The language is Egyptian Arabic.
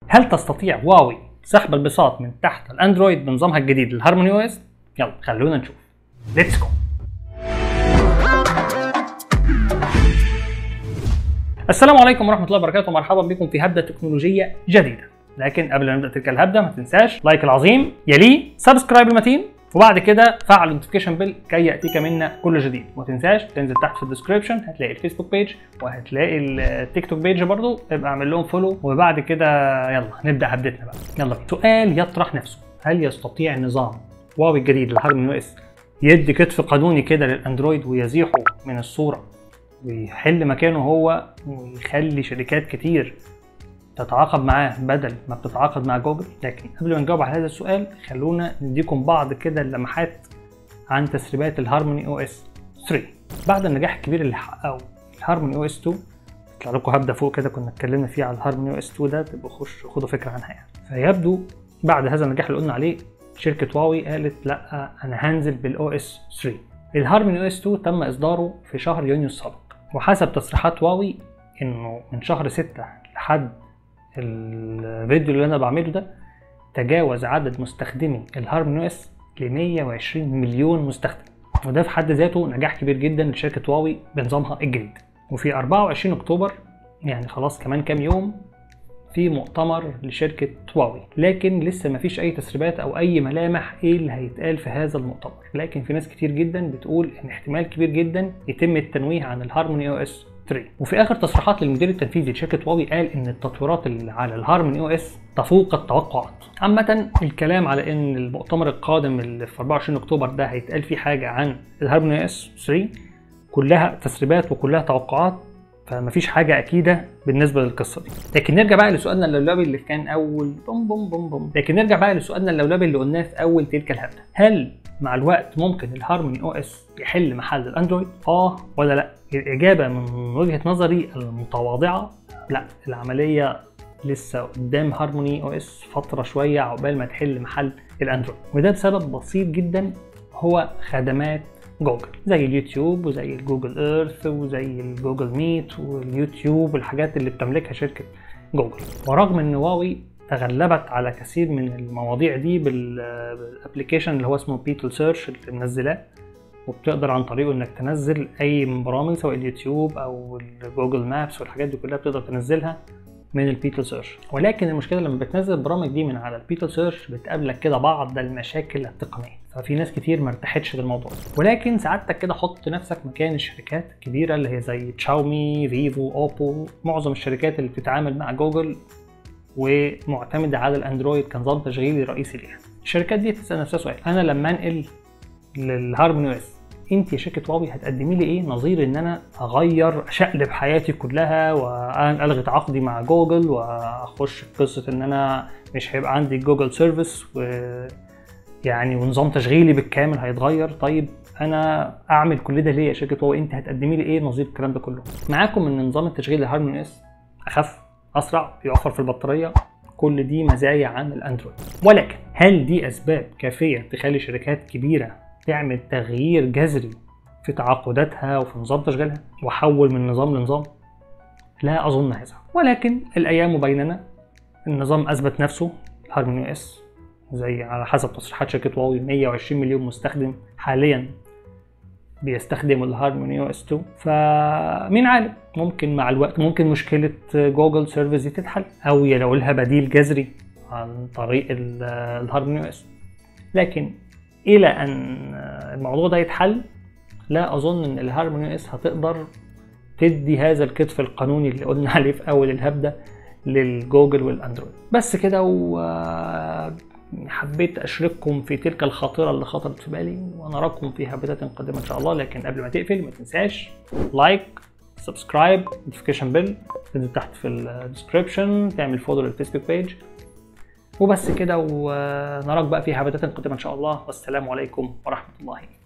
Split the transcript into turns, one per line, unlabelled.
هل تستطيع هواوي سحب البساط من تحت الاندرويد بنظامها الجديد الهارموني او اس يلا خلونا نشوف ليتس جو السلام عليكم ورحمه الله وبركاته مرحبا بكم في هبده تكنولوجيه جديده لكن قبل ما نبدا تلك الهبده ما تنساش لايك العظيم يليه سبسكرايب المتين وبعد كده فعل النوتيفيكيشن بيل كي ياتيك منا كل جديد وما تنساش تنزل تحت في الديسكربشن هتلاقي الفيسبوك بيج وهتلاقي التيك توك بيج برضو ابقى اعمل لهم فولو وبعد كده يلا نبدا هبدتنا بقى يلا بينا. سؤال يطرح نفسه هل يستطيع نظام هواوي الجديد الهارموني او اس يدي كتف قانوني كده للاندرويد ويزيحه من الصوره ويحل مكانه هو ويخلي شركات كتير تتعاقد معاه بدل ما بتتعاقد مع جوجل لكن قبل ما نجاوب على هذا السؤال خلونا نديكم بعض كده اللمحات عن تسريبات الهارموني او اس 3 بعد النجاح الكبير اللي حققه الهارموني او اس 2 اطلع لكم هبدا فوق كده كنا اتكلمنا فيه على الهارموني او اس 2 ده تبقوا خش خدوا فكره عنها يعني فيبدو بعد هذا النجاح اللي قلنا عليه شركه هواوي قالت لا انا هنزل بالاو اس 3 الهارموني او اس 2 تم اصداره في شهر يونيو السابق وحسب تصريحات هواوي انه من شهر 6 لحد الفيديو اللي انا بعمله ده تجاوز عدد مستخدمي الهارموني او اس ل 120 مليون مستخدم وده في حد ذاته نجاح كبير جدا لشركه هواوي بنظامها الجديد وفي 24 اكتوبر يعني خلاص كمان كام يوم في مؤتمر لشركة هواوي لكن لسه مفيش أي تسريبات أو أي ملامح إيه اللي هيتقال في هذا المؤتمر لكن في ناس كتير جدا بتقول إن احتمال كبير جدا يتم التنويه عن الهارموني أو إس 3 وفي آخر تصريحات للمدير التنفيذي لشركة هواوي قال إن التطويرات اللي على الهارموني أو إس تفوق التوقعات عامة الكلام على إن المؤتمر القادم اللي في 24 أكتوبر ده هيتقال فيه حاجة عن الهارموني أو إس 3 كلها تسريبات وكلها توقعات فمفيش حاجة أكيدة بالنسبة للقصة دي لكن نرجع بقى لسؤالنا اللولبي اللي كان أول بوم بوم بوم بوم لكن نرجع بقى لسؤالنا اللولبي اللي قلناه في أول تلك الهبدة هل مع الوقت ممكن الهارموني او اس يحل محل الاندرويد اه ولا لا الاجابه من وجهه نظري المتواضعه لا العمليه لسه قدام هارموني او اس فتره شويه عقبال ما تحل محل الاندرويد وده بسبب بسيط جدا هو خدمات جوجل زي اليوتيوب وزي الجوجل ايرث وزي الجوجل ميت واليوتيوب والحاجات اللي بتملكها شركه جوجل ورغم ان هواوي تغلبت على كثير من المواضيع دي بالابلكيشن اللي هو اسمه بيتل سيرش اللي منزلاه وبتقدر عن طريقه انك تنزل اي من برامج سواء اليوتيوب او الجوجل مابس والحاجات دي كلها بتقدر تنزلها من البيتل سيرش ولكن المشكله لما بتنزل البرامج دي من على البيتل سيرش بتقابلك كده بعض المشاكل التقنيه ففي ناس كتير ما ارتاحتش للموضوع ولكن سعادتك كده حط نفسك مكان الشركات الكبيره اللي هي زي تشاومي فيفو اوبو معظم الشركات اللي بتتعامل مع جوجل ومعتمده على الاندرويد كنظام تشغيلي رئيسي ليها الشركات دي تسال نفسها سؤال انا لما انقل للهارموني او اس انت يا شركه هواوي هتقدمي لي ايه نظير ان انا اغير اشقلب حياتي كلها والغي تعاقدي مع جوجل واخش في قصه ان انا مش هيبقى عندي جوجل سيرفيس و يعني ونظام تشغيلي بالكامل هيتغير طيب انا اعمل كل ده ليه يا شركه هواوي انت هتقدمي لي ايه نظير الكلام ده كله معاكم ان نظام التشغيل الهارموني اس اخف اسرع بيوفر في البطاريه كل دي مزايا عن الاندرويد ولكن هل دي اسباب كافيه تخلي شركات كبيره تعمل تغيير جذري في تعاقداتها وفي نظام تشغيلها وحول من نظام لنظام لا اظن هذا ولكن الايام بيننا النظام اثبت نفسه الهارموني اس زي على حسب تصريحات شركه هواوي 120 مليون مستخدم حاليا بيستخدموا الهارموني او اس 2 فمين عالم ممكن مع الوقت ممكن مشكله جوجل سيرفيس دي تتحل او يلاقوا لها بديل جذري عن طريق الهارموني او اس لكن الى ان الموضوع ده يتحل لا اظن ان الهارموني اس هتقدر تدي هذا الكتف القانوني اللي قلنا عليه في اول الهبده للجوجل والاندرويد بس كده و حبيت اشارككم في تلك الخاطره اللي خطرت في بالي ونراكم في هبدات قادمه ان شاء الله لكن قبل ما تقفل ما تنساش لايك سبسكرايب نوتيفيكيشن بيل تنزل تحت في الديسكربشن تعمل فولو للفيسبوك بيج وبس كده ونراك بقى في هبدات قادمه ان شاء الله والسلام عليكم ورحمه الله